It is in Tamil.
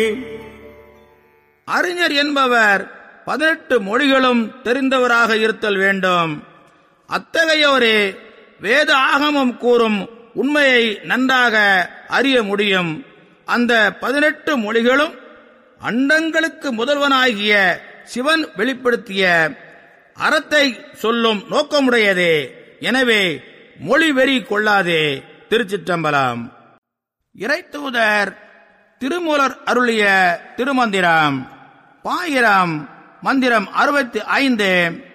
அறிஞர் என்பவர் பதினெட்டு மொழிகளும் தெரிந்தவராக இருத்தல் வேண்டும் அத்தகையோரே வேத ஆகமம் கூறும் உண்மையை நன்றாக அறிய முடியும் அந்த பதினெட்டு மொழிகளும் அண்டங்களுக்கு முதல்வனாகிய சிவன் வெளிப்படுத்திய அறத்தை சொல்லும் நோக்கமுடையதே எனவே மொழி வெறி கொள்ளாதே திருச்சிற்றம்பலம் இறைத்தூதர் திருமூலர் அருளிய திருமந்திரம் பாயிரம் மந்திரம் அறுபத்தி ஐந்து